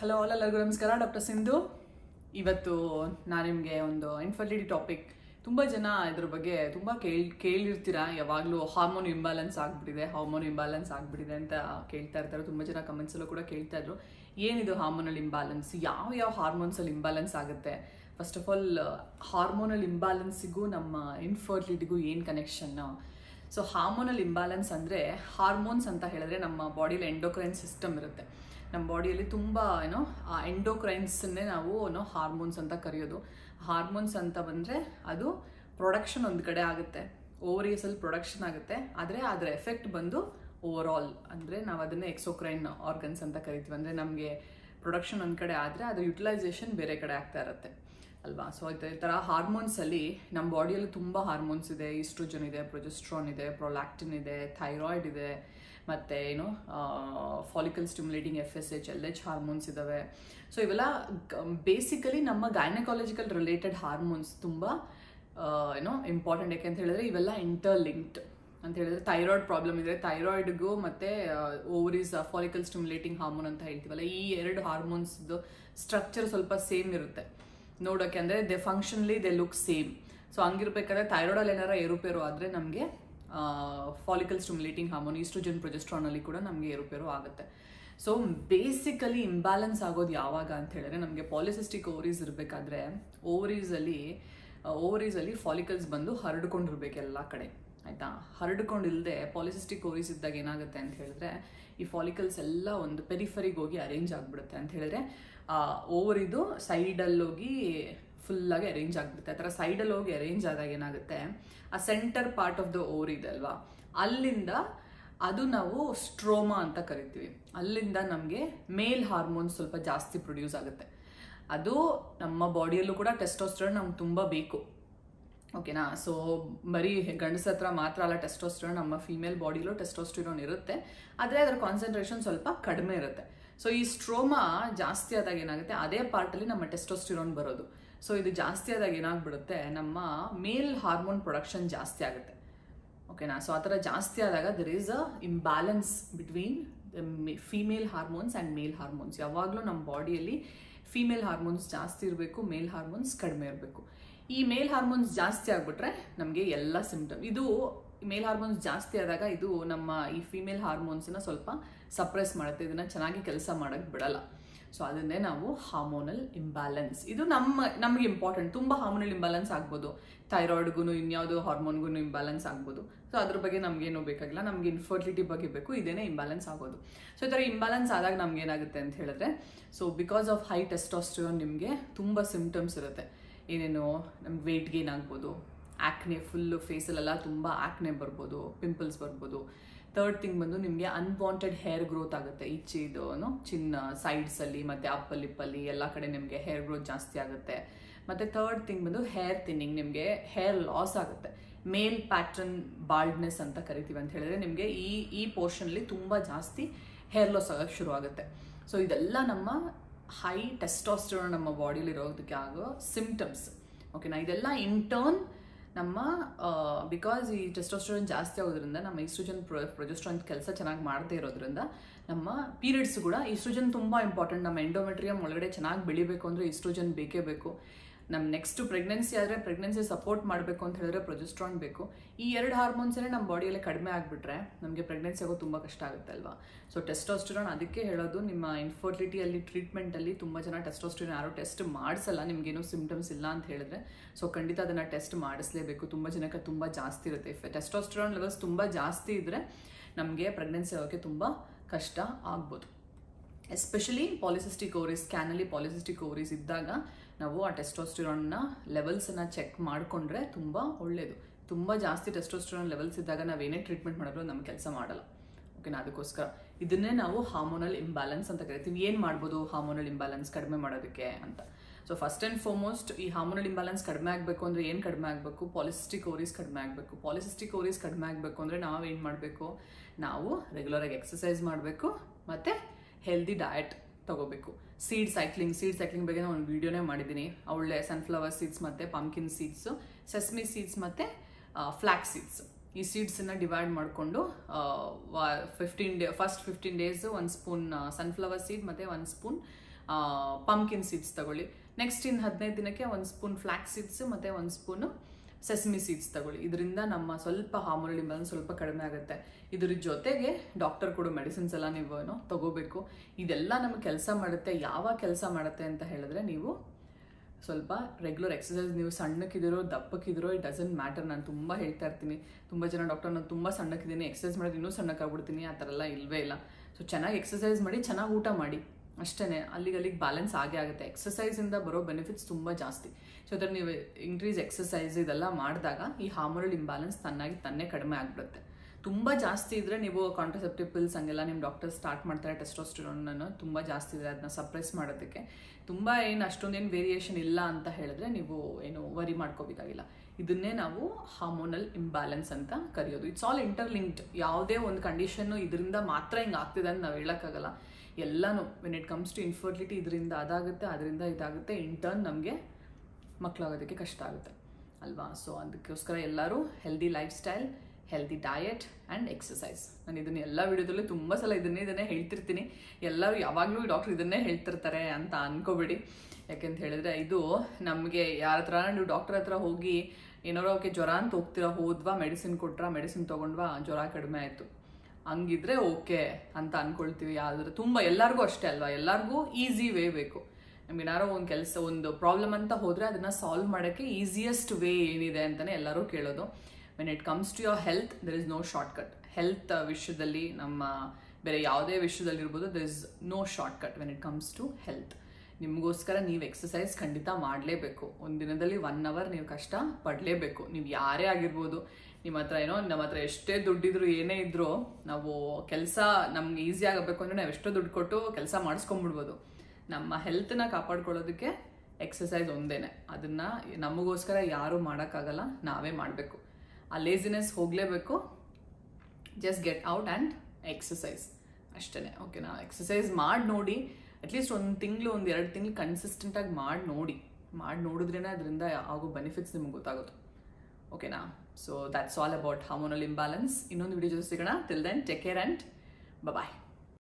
hello all ಎಲ್ಲರಿಗೂ ನಮಸ್ಕಾರ doctor Sindhu ಇವತ್ತು ನಾನು ನಿಮಗೆ ಒಂದು ಇನ್ಫರ್ಟಿಲಿಟಿ ಟಾಪಿಕ್ ತುಂಬ ಜನ ಇದ್ರ ಬಗ್ಗೆ ತುಂಬ ಕೇಳ್ ಕೇಳಿರ್ತೀರಾ ಯಾವಾಗಲೂ ಹಾರ್ಮೋನ್ ಇಂಬ್ಯಾಲೆನ್ಸ್ ಆಗ್ಬಿಟ್ಟಿದೆ ಹಾರ್ಮೋನ್ ಇಂಬ್ಯಾಲೆನ್ಸ್ ಆಗ್ಬಿಟ್ಟಿದೆ ಅಂತ ಕೇಳ್ತಾ ಇರ್ತಾರೆ ತುಂಬ ಜನ ಕಮೆಂಟ್ಸಲ್ಲೂ ಕೂಡ ಕೇಳ್ತಾ ಇದ್ರು ಏನಿದು ಹಾರ್ಮೋನಲ್ ಇಂಬ್ಯಾಲೆನ್ಸ್ ಯಾವ ಯಾವ ಹಾರ್ಮೋನ್ಸಲ್ಲಿ ಇಂಬ್ಯಾಲೆನ್ಸ್ ಆಗುತ್ತೆ ಫಸ್ಟ್ ಆಫ್ ಆಲ್ ಹಾರ್ಮೋನಲ್ ಇಂಬ್ಯಾಲೆನ್ಸಿಗೂ ನಮ್ಮ ಇನ್ಫರ್ಟಿಲಿಟಿಗೂ ಏನು ಕನೆಕ್ಷನ್ ಸೊ ಹಾರ್ಮೋನಲ್ ಇಂಬ್ಯಾಲೆನ್ಸ್ ಅಂದರೆ ಹಾರ್ಮೋನ್ಸ್ ಅಂತ ಹೇಳಿದ್ರೆ ನಮ್ಮ ಬಾಡಿಯಲ್ಲಿ ಎಂಡೋಕ್ರೈನ್ ಸಿಸ್ಟಮ್ ಇರುತ್ತೆ ನಮ್ಮ ಬಾಡಿಯಲ್ಲಿ ತುಂಬ ಏನೋ ಆ ಎಂಡೋಕ್ರೈನ್ಸನ್ನೇ ನಾವು ಏನೋ ಹಾರ್ಮೋನ್ಸ್ ಅಂತ ಕರೆಯೋದು ಹಾರ್ಮೋನ್ಸ್ ಅಂತ ಬಂದರೆ ಅದು ಪ್ರೊಡಕ್ಷನ್ ಒಂದು ಕಡೆ ಆಗುತ್ತೆ ಓವರಿಯಸಲ್ಲಿ ಪ್ರೊಡಕ್ಷನ್ ಆಗುತ್ತೆ ಆದರೆ ಅದರ ಎಫೆಕ್ಟ್ ಬಂದು ಓವರ್ ಆಲ್ ಅಂದರೆ ನಾವು ಅದನ್ನೇ ಎಕ್ಸೋಕ್ರೈನ್ ಆರ್ಗನ್ಸ್ ಅಂತ ಕರಿತೀವಿ ಅಂದರೆ ನಮಗೆ ಪ್ರೊಡಕ್ಷನ್ ಒಂದು ಕಡೆ ಆದರೆ ಅದರ ಯುಟಿಲೈಸೇಷನ್ ಬೇರೆ ಕಡೆ ಆಗ್ತಾ ಇರುತ್ತೆ ಅಲ್ವಾ ಸೊ ಈ ಥರ ಹಾರ್ಮೋನ್ಸಲ್ಲಿ ನಮ್ಮ ಬಾಡಿಯಲ್ಲಿ ತುಂಬ ಹಾರ್ಮೋನ್ಸ್ ಇದೆ ಈಸ್ಟ್ರೋಜನ್ ಇದೆ ಪ್ರೊಜೆಸ್ಟ್ರಾನ್ ಇದೆ ಪ್ರೊಲ್ಯಾಕ್ಟಿನ್ ಇದೆ ಥೈರಾಯ್ಡ್ ಇದೆ ಮತ್ತು ಏನು follicle stimulating F S H L H hormones ಇದ್ದಾವೆ ಸೊ ಇವೆಲ್ಲ ಬೇಸಿಕಲಿ ನಮ್ಮ ಗೈನಕಾಲಜಿಕಲ್ ರಿಲೇಟೆಡ್ ಹಾರ್ಮೋನ್ಸ್ ತುಂಬ ಏನೋ ಇಂಪಾರ್ಟೆಂಟ್ ಯಾಕೆ ಅಂತ ಹೇಳಿದ್ರೆ ಇವೆಲ್ಲ ಇಂಟರ್ಲಿಂಕ್ಡ್ ಅಂತ ಹೇಳಿದ್ರೆ ಥೈರಾಯ್ಡ್ ಪ್ರಾಬ್ಲಮ್ ಇದೆ ಥೈರಾಯ್ಡ್ಗೂ ಮತ್ತು ಓವರೀಸ್ ಫಾಲಿಕಲ್ ಸ್ಟಿಮ್ಯುಲೇಟಿಂಗ್ ಹಾರ್ಮೋನ್ ಅಂತ ಹೇಳ್ತೀವಲ್ಲ ಈ ಎರಡು ಹಾರ್ಮೋನ್ಸ್ದು ಸ್ಟ್ರಕ್ಚರ್ ಸ್ವಲ್ಪ ಸೇಮ್ ಇರುತ್ತೆ ನೋಡೋಕೆ ಅಂದರೆ they functionally they look same so ಹಂಗಿರ್ಬೇಕಾದ್ರೆ ಥೈರಾಯ್ಡಲ್ಲಿ ಏನಾರ ಏರುಪೇರು ಆದರೆ ನಮಗೆ ಫಾಲಿಕಲ್ ಸ್ಟಿಮ್ಯುಲೇಟಿಂಗ್ ಹಾರ್ಮೋನ್ ಈಸ್ಟ್ರೋಜನ್ ಪ್ರೊಜೆಸ್ಟ್ರಾನಲ್ಲಿ ಕೂಡ ನಮಗೆ ಏರುಪೇರು ಆಗುತ್ತೆ ಸೊ ಬೇಸಿಕಲಿ ಇಂಬ್ಯಾಲೆನ್ಸ್ ಆಗೋದು ಯಾವಾಗ ಅಂತ ಹೇಳಿದ್ರೆ ನಮಗೆ ಪಾಲಿಸಿಸ್ಟಿಕ್ ಓವರೀಸ್ ಇರಬೇಕಾದ್ರೆ ಓವರೀಸಲ್ಲಿ ಓವರೀಸಲ್ಲಿ ಫಾಲಿಕಲ್ಸ್ ಬಂದು ಹರಡ್ಕೊಂಡಿರ್ಬೇಕು ಎಲ್ಲ ಕಡೆ ಆಯಿತಾ ಹರಡ್ಕೊಂಡಿಲ್ಲದೆ ಪಾಲಿಸಿಸ್ಟಿಕ್ ಓವರೀಸ್ ಇದ್ದಾಗ ಏನಾಗುತ್ತೆ ಅಂತ ಹೇಳಿದ್ರೆ ಈ ಫಾಲಿಕಲ್ಸ್ ಎಲ್ಲ ಒಂದು ಪೆರಿಫರಿಗೆ ಹೋಗಿ ಅರೇಂಜ್ ಆಗಿಬಿಡುತ್ತೆ ಅಂತ ಹೇಳಿದ್ರೆ ಓವರಿದು ಸೈಡಲ್ಲಿ ಹೋಗಿ ಫುಲ್ಲಾಗಿ ಅರೇಂಜ್ ಆಗಿಬಿಡುತ್ತೆ ಆ ಥರ ಸೈಡಲ್ಲಿ ಹೋಗಿ ಅರೇಂಜ್ ಆದಾಗ ಏನಾಗುತ್ತೆ ಆ centre part of the ovary ಇದೆ ಅಲ್ವಾ ಅಲ್ಲಿಂದ ಅದು ನಾವು ಸ್ಟ್ರೋಮಾ ಅಂತ ಕರಿತೀವಿ ಅಲ್ಲಿಂದ ನಮಗೆ ಮೇಲ್ ಹಾರ್ಮೋನ್ಸ್ ಸ್ವಲ್ಪ ಜಾಸ್ತಿ ಪ್ರೊಡ್ಯೂಸ್ ಆಗುತ್ತೆ ಅದು ನಮ್ಮ ಬಾಡಿಯಲ್ಲೂ ಕೂಡ ಟೆಸ್ಟೋಸ್ಟರಾನ್ ನಮ್ಗೆ ತುಂಬ ಬೇಕು ಓಕೆನಾ ಸೊ ಬರೀ ಗಂಡಸ ಹತ್ರ ಮಾತ್ರ ಅಲ್ಲ ಟೆಸ್ಟೋಸ್ಟಿರೋನ್ ನಮ್ಮ ಫಿಮೇಲ್ ಬಾಡಿಲೂ ಟೆಸ್ಟೋಸ್ಟಿರೋನ್ ಇರುತ್ತೆ ಆದರೆ ಅದರ ಕಾನ್ಸಂಟ್ರೇಷನ್ ಸ್ವಲ್ಪ ಕಡಿಮೆ ಇರುತ್ತೆ ಸೊ ಈ ಸ್ಟ್ರೋಮಾ ಜಾಸ್ತಿ ಆದಾಗ ಏನಾಗುತ್ತೆ ಅದೇ ಪಾರ್ಟಲ್ಲಿ ನಮ್ಮ ಟೆಸ್ಟೋಸ್ಟಿರೋನ್ ಬರೋದು ಸೊ ಇದು ಜಾಸ್ತಿ ಆದಾಗ ಏನಾಗ್ಬಿಡುತ್ತೆ ನಮ್ಮ ಮೇಲ್ ಹಾರ್ಮೋನ್ ಪ್ರೊಡಕ್ಷನ್ ಜಾಸ್ತಿ ಆಗುತ್ತೆ ಓಕೆನಾ ಸೊ ಆ ಥರ ಜಾಸ್ತಿ ಆದಾಗ there is a imbalance between female hormones and male hormones ಯಾವಾಗಲೂ ನಮ್ಮ ಬಾಡಿಯಲ್ಲಿ ಫಿಮೇಲ್ ಹಾರ್ಮೋನ್ಸ್ ಜಾಸ್ತಿ ಇರಬೇಕು ಮೇಲ್ ಹಾರ್ಮೋನ್ಸ್ ಕಡಿಮೆ ಇರಬೇಕು ಈ ಮೇಲ್ ಹಾರ್ಮೋನ್ಸ್ ಜಾಸ್ತಿ ಆಗಿಬಿಟ್ರೆ ನಮಗೆ ಎಲ್ಲ ಸಿಂಪ್ಟಮ್ ಇದು ಮೇಲ್ ಹಾರ್ಮೋನ್ಸ್ ಜಾಸ್ತಿ ಆದಾಗ ಇದು ನಮ್ಮ ಈ ಫಿಮೇಲ್ ಹಾರ್ಮೋನ್ಸ್ನ ಸ್ವಲ್ಪ ಸಪ್ರೆಸ್ ಮಾಡುತ್ತೆ ಇದನ್ನು ಚೆನ್ನಾಗಿ ಕೆಲಸ ಮಾಡೋಕ್ಕೆ ಬಿಡಲ್ಲ ಸೊ ಅದನ್ನೇ ನಾವು ಹಾರ್ಮೋನಲ್ ಇಂಬ್ಯಾಲೆನ್ಸ್ ಇದು ನಮ್ಮ ನಮಗೆ ಇಂಪಾರ್ಟೆಂಟ್ ತುಂಬ ಹಾರ್ಮೋನಲ್ ಇಂಬ್ಯಾಲೆನ್ಸ್ ಆಗ್ಬೋದು ಥೈರಾಯ್ಡ್ಗೂ ಇನ್ಯಾವುದೋ ಹಾರ್ಮೋನ್ಗೂ ಇಂಬ್ಯಾಲೆನ್ಸ್ ಆಗ್ಬೋದು ಸೊ ಅದ್ರ ಬಗ್ಗೆ ನಮಗೇನು ಬೇಕಾಗಿಲ್ಲ ನಮಗೆ ಇನ್ಫರ್ಟಿಲಿಟಿ ಬಗ್ಗೆ ಬೇಕು ಇದೇನೇ ಇಂಬ್ಯಾಲೆನ್ಸ್ ಆಗೋದು ಸೊ ಈ ಥರ ಇಂಬ್ಯಾಲೆನ್ಸ್ ಆದಾಗ ನಮ್ಗೆ ಏನಾಗುತ್ತೆ ಅಂತ ಹೇಳಿದ್ರೆ so because of high testosterone ನಿಮಗೆ ತುಂಬ ಸಿಂಪ್ಟಮ್ಸ್ ಇರುತ್ತೆ ಏನೇನು ನಮ್ಗೆ ವೆಯ್ಟ್ ಗೇನ್ ಆಗ್ಬೋದು ಆ್ಯಕ್ನೆ ಫುಲ್ಲು ಫೇಸಲ್ಲೆಲ್ಲ ತುಂಬ ಆ್ಯಕ್ನೆ ಬರ್ಬೋದು ಪಿಂಪಲ್ಸ್ ಬರ್ಬೋದು ಥರ್ಡ್ ಥಿಂಗ್ ಬಂದು ನಿಮಗೆ ಅನ್ವಾಂಟೆಡ್ ಹೇರ್ ಗ್ರೋತ್ ಆಗುತ್ತೆ ಈಚೆ ಇದು ಚಿನ್ನ ಸೈಡ್ಸಲ್ಲಿ ಮತ್ತು ಅಪ್ಪಲ್ ಲಿಪ್ಪಲ್ಲಿ ಎಲ್ಲ ಕಡೆ ನಿಮಗೆ ಹೇರ್ ಗ್ರೋತ್ ಜಾಸ್ತಿ ಆಗುತ್ತೆ ಮತ್ತು ಥರ್ಡ್ ಥಿಂಗ್ ಬಂದು ಹೇರ್ ಥಿನ್ನಿಂಗ್ ನಿಮಗೆ ಹೇರ್ ಲಾಸ್ ಆಗುತ್ತೆ ಮೇಲ್ ಪ್ಯಾಟ್ರನ್ ಬಾಲ್ಡ್ನೆಸ್ ಅಂತ ಕರಿತೀವಿ ಅಂತ ಹೇಳಿದ್ರೆ ನಿಮಗೆ ಈ ಈ ಪೋರ್ಷನ್ಲಿ ತುಂಬ ಜಾಸ್ತಿ ಹೇರ್ ಲಾಸ್ ಆಗೋಕ್ಕೆ ಶುರು ಆಗುತ್ತೆ ಸೊ ಇದೆಲ್ಲ ನಮ್ಮ ಹೈ ಟೆಸ್ಟಾಸ್ಟಿರೋನ್ ನಮ್ಮ ಬಾಡಿಲಿ ಇರೋದಕ್ಕೆ ಆಗೋ ಸಿಂಪ್ಟಮ್ಸ್ ಓಕೆನಾ ಇದೆಲ್ಲ ಇಂಟರ್ನ್ ನಮ್ಮ ಬಿಕಾಸ್ ಈ ಟೆಸ್ಟೋಸ್ಟರೋನ್ ಜಾಸ್ತಿ ಆಗೋದ್ರಿಂದ ನಮ್ಮ ಈಸ್ಟ್ರೋಜನ್ ಪ್ರೊ ಪ್ರೊಜೆಸ್ಟ್ರಾನ್ ಕೆಲಸ ಚೆನ್ನಾಗಿ ಮಾಡದೇ ಇರೋದ್ರಿಂದ ನಮ್ಮ ಪೀರಿಯಡ್ಸ್ ಕೂಡ ಈಸ್ಟ್ರೋಜನ್ ತುಂಬ ಇಂಪಾರ್ಟೆಂಟ್ ನಮ್ಮ ಎಂಡೋಮೆಟ್ರಿಯಮ್ ಒಳಗಡೆ ಚೆನ್ನಾಗಿ ಬೆಳಿಬೇಕು ಅಂದರೆ ಈಸ್ಟ್ರೋಜನ್ ಬೇಕೇ ಬೇಕು ನಮ್ಮ ನೆಕ್ಸ್ಟ್ ಪ್ರೆಗ್ನೆನ್ಸಿ ಆದರೆ ಪ್ರೆಗ್ನೆನ್ಸಿ ಸಪೋರ್ಟ್ ಮಾಡಬೇಕು ಅಂತ ಹೇಳಿದ್ರೆ ಪ್ರೊಜೆಸ್ಟ್ರಾನ್ ಬೇಕು ಈ ಎರಡು ಹಾರ್ಮೋನ್ಸೇ ನಮ್ಮ ಬಾಡಿಯಲ್ಲಿ ಕಡಿಮೆ ಆಗಿಬಿಟ್ರೆ ನಮಗೆ ಪ್ರೆಗ್ನೆನ್ಸಿ ಆಗೋದು ತುಂಬ ಕಷ್ಟ ಆಗುತ್ತೆ ಅಲ್ವಾ ಸೊ ಟೆಸ್ಟೋಸ್ಟಿರೋನ್ ಅದಕ್ಕೆ ಹೇಳೋದು ನಿಮ್ಮ ಇನ್ಫರ್ಟಿಲಿಟಿಯಲ್ಲಿ ಟ್ರೀಟ್ಮೆಂಟಲ್ಲಿ ತುಂಬ ಜನ ಟೆಸ್ಟೋಸ್ಟಿರೋನ್ ಯಾರೋ ಟೆಸ್ಟ್ ಮಾಡಿಸಲ್ಲ ನಿಮಗೇನು ಸಿಂಪ್ಟಮ್ಸ್ ಇಲ್ಲ ಅಂತ ಹೇಳಿದ್ರೆ ಸೊ ಖಂಡಿತ ಅದನ್ನು ಟೆಸ್ಟ್ ಮಾಡಿಸಲೇಬೇಕು ತುಂಬ ಜನಕ್ಕೆ ತುಂಬ ಜಾಸ್ತಿ ಇರುತ್ತೆ ಇಫ್ ಟೆಸ್ಟೋಸ್ಟಿರೋನ್ ಲೆವೆಲ್ಸ್ ತುಂಬ ಜಾಸ್ತಿ ಇದ್ದರೆ ನಮಗೆ ಪ್ರೆಗ್ನೆನ್ಸಿ ಆಗೋಕ್ಕೆ ತುಂಬ ಕಷ್ಟ ಆಗ್ಬೋದು ಎಸ್ಪೆಷಲಿ ಪಾಲಿಸಿಸ್ಟಿಕ್ ಓವರೀಸ್ ಸ್ಕ್ಯಾನಲ್ಲಿ ಪಾಲಿಸಿಸ್ಟಿಕ್ ಓವರೀಸ್ ಇದ್ದಾಗ ನಾವು ಆ ಟೆಸ್ಟೋಸ್ಟಿರಾನ್ನ ಲೆವೆಲ್ಸನ್ನು ಚೆಕ್ ಮಾಡಿಕೊಂಡ್ರೆ ತುಂಬ ಒಳ್ಳೆಯದು ತುಂಬ ಜಾಸ್ತಿ ಟೆಸ್ಟೋಸ್ಟಿರಾನ್ ಲೆವೆಲ್ಸ್ ಇದ್ದಾಗ ನಾವೇನೇ ಟ್ರೀಟ್ಮೆಂಟ್ ಮಾಡಿದ್ರು ನಮ್ಮ ಕೆಲಸ ಮಾಡಲ್ಲ ಓಕೆನಾ ಅದಕ್ಕೋಸ್ಕರ ಇದನ್ನೇ ನಾವು ಹಾರ್ಮೋನಲ್ ಇಂಬ್ಯಾಲೆನ್ಸ್ ಅಂತ ಕರಿತೀವಿ ಏನು ಮಾಡ್ಬೋದು ಹಾರ್ಮೋನಲ್ ಇಂಬ್ಯಾಲೆನ್ಸ್ ಕಡಿಮೆ ಮಾಡೋದಕ್ಕೆ ಅಂತ ಸೊ ಫಸ್ಟ್ ಆ್ಯಂಡ್ ಫಾರ್ಮೋಸ್ಟ್ ಈ ಹಾರ್ಮೋನಲ್ ಇಂಬ್ಯಾಲೆನ್ಸ್ ಕಡಿಮೆ ಆಗಬೇಕು ಅಂದರೆ ಏನು ಕಡಿಮೆ ಆಗಬೇಕು ಪಾಲಿಸಿಸ್ಟಿಕ್ ಓವರೀಸ್ ಕಡಿಮೆ ಆಗಬೇಕು ಪಾಲಿಸಿಸ್ಟಿಕ್ ಓವರೀಸ್ ಕಡಿಮೆ ಆಗಬೇಕು ಅಂದರೆ ನಾವು ಏನು ಮಾಡಬೇಕು ನಾವು ರೆಗ್ಯುಲರಾಗಿ ಎಕ್ಸಸೈಸ್ ಮಾಡಬೇಕು ಮತ್ತು ಹೆಲ್ದಿ ಡಯಟ್ ತಗೋಬೇಕು ಸೀಡ್ ಸೈಕ್ಲಿಂಗ್ ಸೀಡ್ ಸೈಕ್ಲಿಂಗ್ ಬಗ್ಗೆ ನಾನು ಒಂದು ವೀಡಿಯೋನೇ ಮಾಡಿದ್ದೀನಿ ಒಳ್ಳೆ ಸನ್ಫ್ಲವರ್ ಸೀಡ್ಸ್ ಮತ್ತು ಪಂಕಿನ್ ಸೀಡ್ಸು ಸೆಸ್ಮಿ ಸೀಡ್ಸ್ ಮತ್ತು ಫ್ಲ್ಯಾಕ್ ಸೀಡ್ಸ್ ಈ ಸೀಡ್ಸನ್ನು ಡಿವೈಡ್ ಮಾಡಿಕೊಂಡು fifteen day first fifteen days ಒಂದು ಸ್ಪೂನ್ ಸನ್ಫ್ಲವರ್ ಸೀಡ್ ಮತ್ತು ಒಂದು ಸ್ಪೂನ್ ಪಂಕಿನ್ ಸೀಡ್ಸ್ ತಗೊಳ್ಳಿ ನೆಕ್ಸ್ಟ್ ಇನ್ನು ಹದಿನೈದು ದಿನಕ್ಕೆ ಒಂದು ಸ್ಪೂನ್ ಫ್ಲಾಕ್ ಸೀಡ್ಸ್ ಮತ್ತು ಒಂದು ಸ್ಪೂನು ಸೆಸಮಿ ಸೀಡ್ಸ್ ತಗೊಳ್ಳಿ ಇದರಿಂದ ನಮ್ಮ ಸ್ವಲ್ಪ ಹಾರ್ಮೋನಲ್ ಇಂಬ್ಯಾಲೆನ್ಸ್ ಸ್ವಲ್ಪ ಕಡಿಮೆ ಆಗುತ್ತೆ ಇದ್ರ ಜೊತೆಗೆ ಡಾಕ್ಟರ್ ಕೊಡೋ ಮೆಡಿಸಿನ್ಸ್ ಎಲ್ಲ ನೀವು ಏನೋ ತಗೋಬೇಕು ಇದೆಲ್ಲ ನಮಗೆ ಕೆಲಸ ಮಾಡುತ್ತೆ ಯಾವಾಗ ಕೆಲಸ ಮಾಡುತ್ತೆ ಅಂತ ಹೇಳಿದ್ರೆ ನೀವು ಸ್ವಲ್ಪ ರೆಗ್ಯುಲರ್ ಎಕ್ಸಸೈಸ್ ನೀವು ಸಣ್ಣಕ್ಕಿದಿರೋ ದಪ್ಪಕ್ಕಿದಿರೋ ಇಟ್ ಡಸಂಟ್ ಮ್ಯಾಟರ್ ನಾನು ತುಂಬ ಹೇಳ್ತಾ ಇರ್ತೀನಿ ತುಂಬ ಜನ ಡಾಕ್ಟರ್ ನಾನು ತುಂಬ ಸಣ್ಣಕ್ಕಿದ್ದೀನಿ ಎಕ್ಸಸೈಸ್ ಮಾಡೋದು ಇನ್ನೂ ಸಣ್ಣಕ್ಕಾಗ್ಬಿಡ್ತೀನಿ ಆ ಥರ ಎಲ್ಲ ಇಲ್ಲವೇ ಇಲ್ಲ ಸೊ ಚೆನ್ನಾಗಿ ಎಕ್ಸಸೈಸ್ ಮಾಡಿ ಚೆನ್ನಾಗಿ ಊಟ ಮಾಡಿ ಅಷ್ಟೇ ಅಲ್ಲಿಗೆ ಅಲ್ಲಿಗೆ ಬ್ಯಾಲೆನ್ಸ್ ಆಗೇ ಆಗುತ್ತೆ ಎಕ್ಸಸೈಸಿಂದ ಬರೋ ಬೆನಿಫಿಟ್ಸ್ ತುಂಬ ಜಾಸ್ತಿ ಸೊ ಅದರ ನೀವು ಇನ್ಕ್ರೀಸ್ ಎಕ್ಸಸೈಸ್ ಇದೆಲ್ಲ ಮಾಡಿದಾಗ ಈ ಹಾರ್ಮೋನಲ್ ಇಂಬ್ಯಾಲೆನ್ಸ್ ತನ್ನಾಗಿ ತನ್ನೇ ಕಡಿಮೆ ಆಗಿಬಿಡುತ್ತೆ ತುಂಬ ಜಾಸ್ತಿ ಇದ್ದರೆ ನೀವು ಕಾಂಟ್ರಸೆಪ್ಟಿವ್ ಪಿಲ್ಸ್ ಹಂಗೆಲ್ಲ ನಿಮ್ಮ ಡಾಕ್ಟರ್ ಸ್ಟಾರ್ಟ್ ಮಾಡ್ತಾರೆ ಟೆಸ್ಟೋಸ್ಟಿರೋನನ್ನು ತುಂಬ ಜಾಸ್ತಿ ಇದೆ ಅದನ್ನ ಸಪ್ರೆಸ್ ಮಾಡೋದಕ್ಕೆ ತುಂಬ ಏನು ಅಷ್ಟೊಂದೇನು ವೇರಿಯೇಷನ್ ಇಲ್ಲ ಅಂತ ಹೇಳಿದ್ರೆ ನೀವು ಏನು ವರಿ ಮಾಡ್ಕೋಬೇಕಾಗಿಲ್ಲ ಇದನ್ನೇ ನಾವು ಹಾರ್ಮೋನಲ್ ಇಂಬ್ಯಾಲೆನ್ಸ್ ಅಂತ ಕರೆಯೋದು ಇಟ್ಸ್ ಆಲ್ ಇಂಟರ್ಲಿಂಕ್ಡ್ ಯಾವುದೇ ಒಂದು ಕಂಡೀಷನ್ನು ಇದರಿಂದ ಮಾತ್ರ ಹಿಂಗೆ ಆಗ್ತಿದೆ ಅಂತ ನಾವು ಹೇಳೋಕ್ಕಾಗಲ್ಲ ಎಲ್ಲನೂ when it comes to infertility ಇದರಿಂದ ಅದಾಗುತ್ತೆ ಅದರಿಂದ ಇದಾಗುತ್ತೆ ಇಂಟರ್ನ್ ನಮಗೆ ಮಕ್ಕಳಾಗೋದಕ್ಕೆ ಕಷ್ಟ ಆಗುತ್ತೆ ಅಲ್ವಾ ಸೊ ಅದಕ್ಕೋಸ್ಕರ ಎಲ್ಲರೂ healthy lifestyle healthy diet and exercise ನಾನು ಇದನ್ನ ಎಲ್ಲ ವಿಡಿಯೋದಲ್ಲೂ ತುಂಬ ಸಲ ಇದನ್ನೇ ಇದನ್ನೇ ಹೇಳ್ತಿರ್ತೀನಿ ಎಲ್ಲರೂ ಯಾವಾಗಲೂ ಡಾಕ್ಟ್ರ್ ಇದನ್ನೇ ಹೇಳ್ತಿರ್ತಾರೆ ಅಂತ ಅನ್ಕೋಬೇಡಿ ಯಾಕೆಂತ ಹೇಳಿದ್ರೆ ಇದು ನಮಗೆ ಯಾರ ಹತ್ರ ನೀವು ಡಾಕ್ಟರ್ ಹತ್ರ ಹೋಗಿ ಏನಾರೋ ಓಕೆ ಜ್ವರ ಅಂತ ಹೋಗ್ತೀರಾ ಹೋದ್ವಾ ಮೆಡಿಸಿನ್ ಕೊಟ್ರಾ ಮೆಡಿಸಿನ್ ತೊಗೊಂಡ್ವಾ ಜ್ವರ ಕಡಿಮೆ ಆಯಿತು ಹಂಗಿದ್ರೆ ಓಕೆ ಅಂತ ಅನ್ಕೊಳ್ತೀವಿ ಯಾವ್ದಾದ್ರು ತುಂಬ ಎಲ್ಲರಿಗೂ ಅಷ್ಟೇ ಅಲ್ವಾ ಎಲ್ಲರಿಗೂ ಈಸಿ ವೇ ಬೇಕು ನಮ್ಗೆ ಏನಾರೋ ಒಂದು ಕೆಲಸ ಒಂದು ಪ್ರಾಬ್ಲಮ್ ಅಂತ ಹೋದರೆ ಅದನ್ನು ಸಾಲ್ವ್ ಮಾಡೋಕ್ಕೆ ಈಸಿಯೆಸ್ಟ್ ವೇ ಏನಿದೆ ಅಂತಲೇ ಎಲ್ಲರೂ ಕೇಳೋದು when it comes to your health there is no shortcut health ವಿಷಯದಲ್ಲಿ ನಮ್ಮ ಬೇರೆ ಯಾವುದೇ ವಿಷಯದಲ್ಲಿರ್ಬೋದು there is no shortcut when it comes to health ನಿಮಗೋಸ್ಕರ ನೀವು ಎಕ್ಸಸೈಸ್ ಖಂಡಿತ ಮಾಡಲೇಬೇಕು ಒಂದು ದಿನದಲ್ಲಿ ಒನ್ ಅವರ್ ನೀವು ಕಷ್ಟ ಪಡಲೇಬೇಕು ನೀವು ಯಾರೇ ಆಗಿರ್ಬೋದು ನಿಮ್ಮ ಹತ್ರ ಏನೋ ನಮ್ಮ ಹತ್ರ ಎಷ್ಟೇ ದುಡ್ಡಿದ್ರು ಏನೇ ಇದ್ರೂ ನಾವು ಕೆಲಸ ನಮ್ಗೆ ಈಸಿ ಆಗಬೇಕು ಅಂದರೆ ನಾವು ಎಷ್ಟೋ ದುಡ್ಡು ಕೊಟ್ಟು ಕೆಲಸ ಮಾಡಿಸ್ಕೊಂಡ್ಬಿಡ್ಬೋದು ನಮ್ಮ ಹೆಲ್ತನ್ನ ಕಾಪಾಡ್ಕೊಳ್ಳೋದಕ್ಕೆ ಎಕ್ಸಸೈಸ್ ಒಂದೇನೆ ಅದನ್ನ ನಮಗೋಸ್ಕರ ಯಾರು ಮಾಡೋಕ್ಕಾಗಲ್ಲ ನಾವೇ ಮಾಡಬೇಕು ಆ ಲೇಸಿನೆಸ್ ಹೋಗಲೇಬೇಕು just get out and exercise ಅಷ್ಟೇ ಓಕೆನಾ ಎಕ್ಸಸೈಸ್ ಮಾಡಿ ನೋಡಿ ಅಟ್ಲೀಸ್ಟ್ ಒಂದು ತಿಂಗಳು ಒಂದು ಎರಡು ತಿಂಗಳು ಕನ್ಸಿಸ್ಟೆಂಟಾಗಿ ಮಾಡಿ ನೋಡಿ ಮಾಡಿ ನೋಡಿದ್ರೇ ಅದರಿಂದ ಆಗೋ ಬೆನಿಫಿಟ್ಸ್ ನಿಮ್ಗೆ ಗೊತ್ತಾಗೋದು ಓಕೆನಾ so that's all about hormonal imbalance ಇನ್ನೊಂದು ವಿಡಿಯೋ ಜೊತೆ ಸಿಗೋಣ till then take care and bye